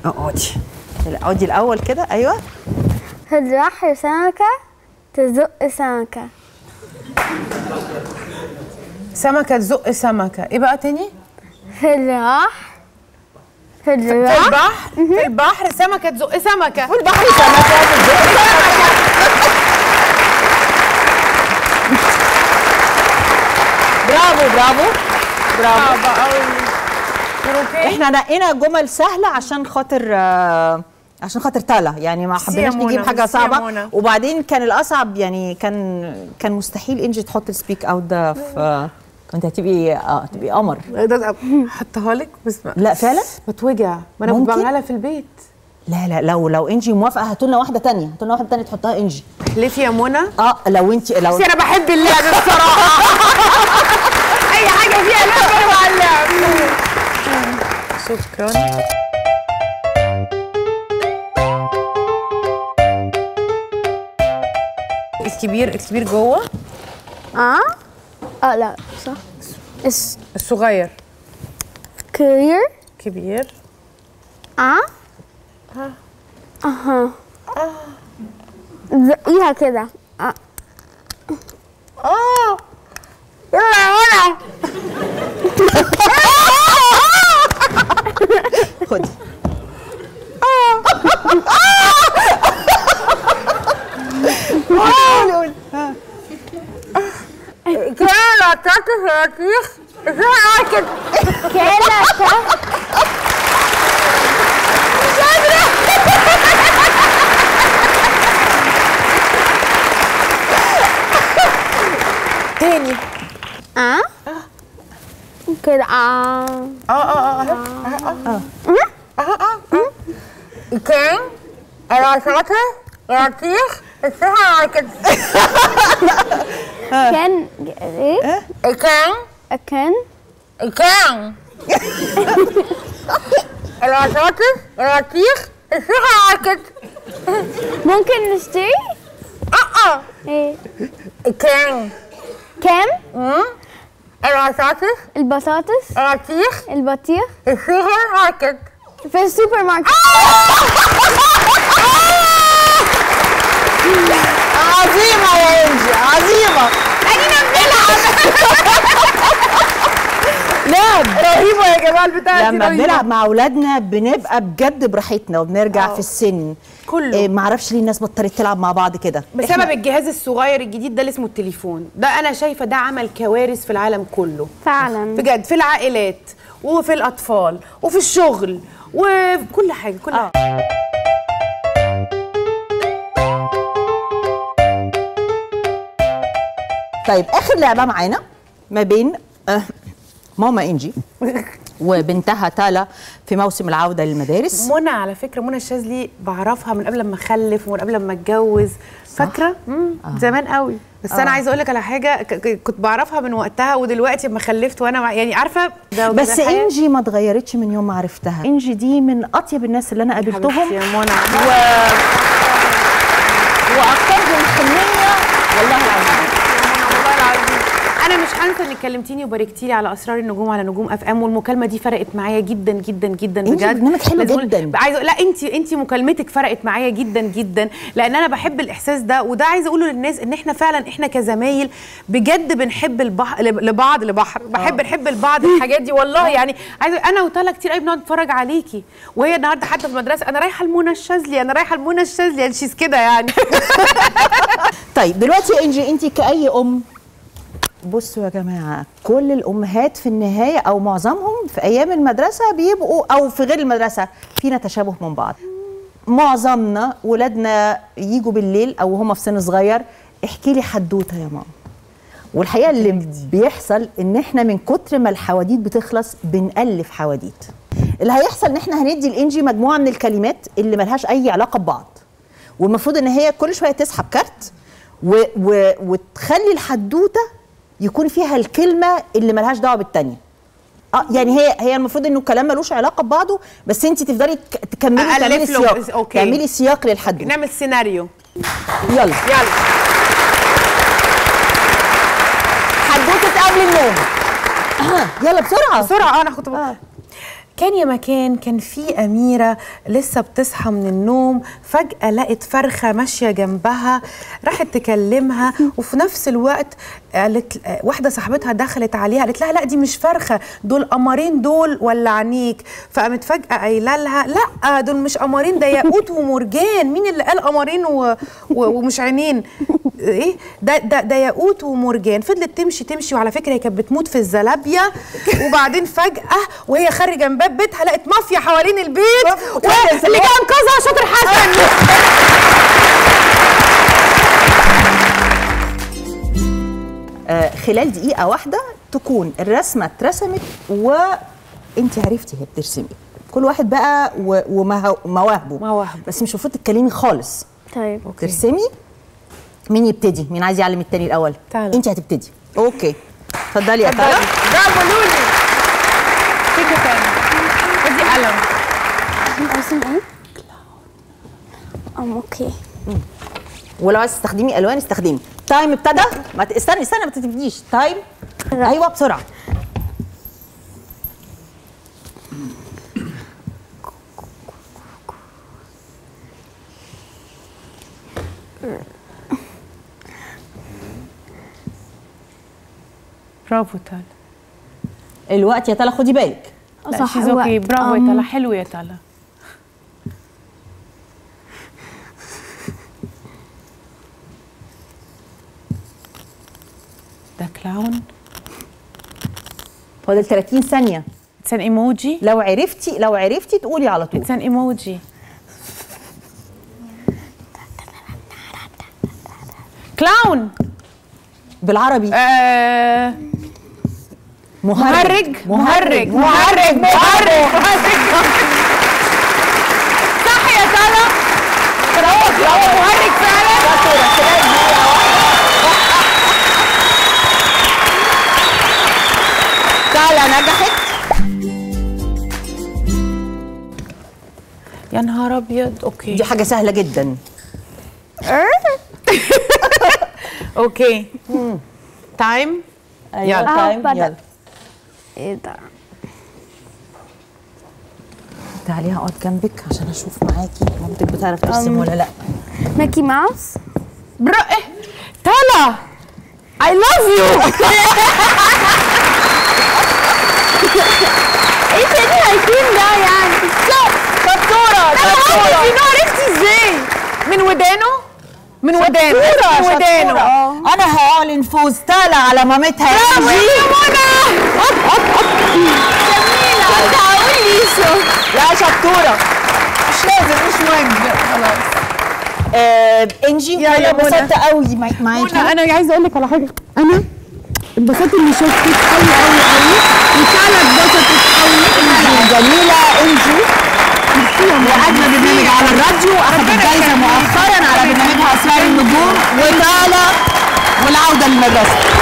اقعدي اقعدي الاول كده ايوه في البحر سمكة تزق سمكة سمكه تزق سمكه ايه بقى تاني في البحر في في البحر البحر في البحر سمكه تزق سمكه والبحر سمكه برافو برافو برافو صعبه قوي اوكي احنا نقينا جمل سهله عشان خاطر آه، عشان خاطر تالا يعني ما ميرسي يا حبيناش منى، نجيب حاجه ميرسي يا صعبه منى. وبعدين كان الاصعب يعني كان كان مستحيل انجي تحط السبيك اوت ده في كنت هتبقي اه هتبقي قمر حطها لك بس ما- لا فعلا بتوجع ما انا كنت ممكن؟ بعملها لها في البيت لا لا لو لو انجي موافقه هاتوا لنا واحده تانية هاتوا لنا واحده تانية تحطها انجي ليه يا منى اه لو انت لو بس انا بحب اللعب بصراحه اي حاجه فيها لعب انا مع اللعب شكرا الكبير الكبير جوه اه اه لا صح اس الصغير كبير كبير اه اها زقيها كده اه اه يلا يا منى خدي كان لا تعطي فراكيخ ازاي كده كده تاني اه كده اه اه اه اه اه اه كان راساته راتيخ ازاي كده كان ايه كان كان كان راساته راتيخ ازاي كده ممكن نشتري اه اه ايه كان كام راساته البطاطس راتيخ البطيخ ازاي كده في السوبر ماركت عظيمه يا انجي عظيمه ادينا بنلعب لعب رهيبه يا جماعه البتاعه دي لما رهيبة. بنلعب مع اولادنا بنبقى بجد براحتنا وبنرجع في السن كله. إيه معرفش ليه الناس بطلت تلعب مع بعض كده بسبب الجهاز الصغير الجديد ده اللي اسمه التليفون ده انا شايفه ده عمل كوارث في العالم كله فعلا بجد في العائلات وفي الاطفال وفي الشغل وفي كل حاجه كل آه. حاجه طيب اخر لعبه معانا ما بين آه، ماما انجي وبنتها تالا في موسم العوده للمدارس منى على فكره منى الشاذلي بعرفها من قبل ما اخلف ومن قبل ما اتجوز فاكره مم. زمان قوي بس انا عايزه اقول لك على حاجه ك- ك- كنت بعرفها من وقتها ودلوقتي لما خلفت وانا مع يعني عارفه ده بس ده حياة. انجي ما اتغيرتش من يوم ما عرفتها انجي دي من اطيب الناس اللي انا قابلتهم حبيبتي يا منى و... واكثرهم حنيه والله العظيم والله العظيم انا مش هنسى انك كلمتيني وباركتي لي على اسرار النجوم على نجوم اف ام والمكالمه دي فرقت معايا جدا جدا جدا إنتي بجد برنامج حلو لازم أقول- جداً. عايزه لا انت انت مكالمتك فرقت معايا جدا جدا لان انا بحب الاحساس ده وده عايزه اقوله للناس ان احنا فعلا احنا كزمايل بجد بنحب البحر لبعض لبحر بحب نحب البعض الحاجات دي والله يعني عايزه انا وطلا كتير قوي بنقعد نتفرج عليكي وهي النهارده حتى في المدرسه انا رايحه لمنى الشاذلي انا رايحه لمنى الشاذلي يعني شيز كده يعني طيب دلوقتي يا انجي انت كاي ام بصوا يا جماعه كل الامهات في النهايه او معظمهم في ايام المدرسه بيبقوا او في غير المدرسه فينا تشابه من بعض معظمنا ولادنا يجوا بالليل او هم في سن صغير احكي لي حدوته يا ماما والحقيقه اللي بيحصل ان احنا من كتر ما الحواديت بتخلص بنالف حواديت اللي هيحصل ان احنا هندي الانجي مجموعه من الكلمات اللي ملهاش اي علاقه ببعض والمفروض ان هي كل شويه تسحب كارت و و وتخلي الحدوته يكون فيها الكلمه اللي ملهاش دعوه بالتانيه اه يعني هي هي المفروض انه الكلام ملوش علاقه ببعضه بس انت تفضلي تك- تكملي أألف تعملي له سياق بس- أوكي. تعملي سياق للحدوته نعمل سيناريو يلا يلا حدوته قبل النوم آه، يلا بسرعه بسرعه اه انا كنت بقول كان يا مكان كان في أميرة لسه بتصحى من النوم فجأة لقت فرخة ماشية جنبها راحت تكلمها وفي نفس الوقت قالت واحدة صاحبتها دخلت عليها قالت لها لا دي مش فرخة دول قمرين دول ولا عينيك فقامت فجأة قايلة لها لا دول مش قمرين ده ياقوت ومرجان مين اللي قال قمرين و... و... ومش عينين ايه ده ده ده ياقوت ومرجان فضلت تمشي تمشي وعلى فكرة هي كانت بتموت في الزلابية وبعدين فجأة وهي خارجة من باب بيتها لقت مافيا حوالين البيت واللي جه انقذها شاطر حسن آه خلال دقيقه واحده تكون الرسمه اترسمت وانت عرفتي هي بترسمي كل واحد بقى و- ومها- ومواهبه مواهبه. بس مش المفروض تتكلمي خالص طيب ترسمي مين يبتدي مين عايز يعلم التاني الاول تعالى. انت هتبتدي اوكي اتفضلي يا ترى برافو لولي فكرة تاني ادي قلم ارسم ايه؟ ام اوكي ولو عايز تستخدمي الوان استخدمي تايم ابتدى ما ت- استني استني ما تبتديش تايم لا. ايوه بسرعه برافو تالا الوقت يا تلا خدي بالك لا شيز اوكي برافو يا أم، تالا حلو يا تالا ده كلاون فاضل 30 ثانيه اتس ان ايموجي لو عرفتي لو عرفتي تقولي على طول اتس ان ايموجي كلاون بالعربي آه مهرج مهرج مهرج مهرج صح يا تالا برافو برافو مهرج فعلا تالا نجحت يا نهار ابيض اوكي دي حاجه سهله جدا اوكي تايم ايوه يلا. تايم بدأ. يلا ايه ده؟ تعالي هقعد جنبك عشان اشوف معاكي مامتك بتعرف ترسم ولا لا ميكي ماوس برا إيه؟ تالا I love you ايه تاني هيكون ده يعني؟ شطورة شطورة انت عرفتي ازاي؟ من ودانه؟ من ودانه من ودانه انا هعلن فوز تالا على مامتها برافو إنجي. يا منى كنت هقول ليسو لا شطوره مش لازم مش مهم خلاص آه انجي يا انا منى. انبسطت قوي مع- معاكي منى انا عايزه اقول لك على حاجه انا انبسطت اني شفتك قوي قوي قوي وتالا اتبسطت قوي جميله انجي واجمل برنامج على الراديو اخذت جايزه مؤخرا على برنامجها اسرار النجوم وتالا والعوده للمدرسه